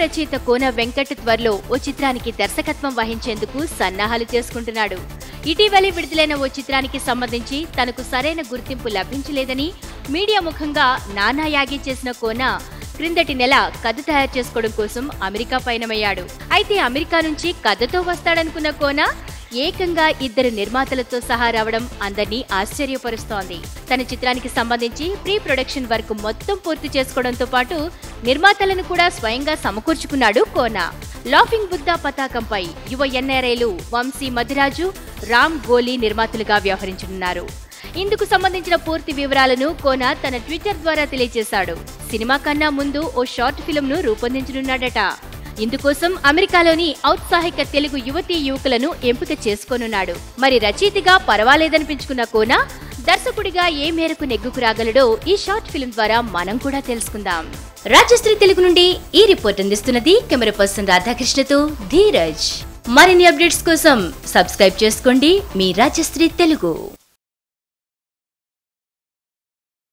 రచయిత కోన వెంకట్ త్వరలో ఓ చిత్రానికి దర్శకత్వం వహించేందుకు సన్నాహాలు చేసుకుంటున్నాడు ఇటీవలే విడుదలైన ఓ చిత్రానికి సంబంధించి తనకు సరైన గుర్తింపు లభించలేదని మీడియా ముఖంగా నానా యాగి చేసిన కోన క్రిందటి నెల కథ తయారు చేసుకోవడం కోసం అమెరికా పయనమయ్యాడు అయితే అమెరికా నుంచి కథతో వస్తాడనుకున్న కోన ఏకంగా ఇద్దరు నిర్మాతలతో సహా రావడం అందరినీ ఆశ్చర్యపరుస్తోంది తన చిత్రానికి సంబంధించి ప్రీ ప్రొడక్షన్ వర్క్ మొత్తం పూర్తి చేసుకోవడంతో పాటు నిర్మాతలను కూడా స్వయంగా సమకూర్చుకున్నాడు కోన లాఫింగ్ బుద్ధ పతాకంపై యువ ఎన్ఆర్ఐలు వంశీ మధిరాజు రామ్ గోలీ నిర్మాతలుగా వ్యవహరించనున్నారు ఇందుకు సంబంధించిన పూర్తి వివరాలను కోన తన ట్విట్టర్ ద్వారా తెలియజేశాడు సినిమా కన్నా ముందు ఓ షార్ట్ ఫిల్మ్ ను రూపొందించనున్నాడట ఇందుకోసం అమెరికాలోని ఔత్సాహిక తెలుగు యువతీ యువకులను ఎంపిక చేసుకోనున్నాడు మరి రచయితగా పర్వాలేదనిపించుకున్న కోన దర్శకుడిగా ఏ మేరకు నెగ్గుకు రాగలడో ఈ షార్ట్ ఫిల్మ్ ద్వారా మనం కూడా తెలుసుకుందాం రాజశ్రీ తెలుగు నుండి ఈ రిపోర్ట్ అందిస్తున్నది కెమెరా పర్సన్ రాధాకృష్ణతో ధీరజ్ మరిన్ని అప్డేట్స్ కోసం సబ్స్క్రైబ్ చేసుకోండి మీ రాజశ్రీ తెలుగు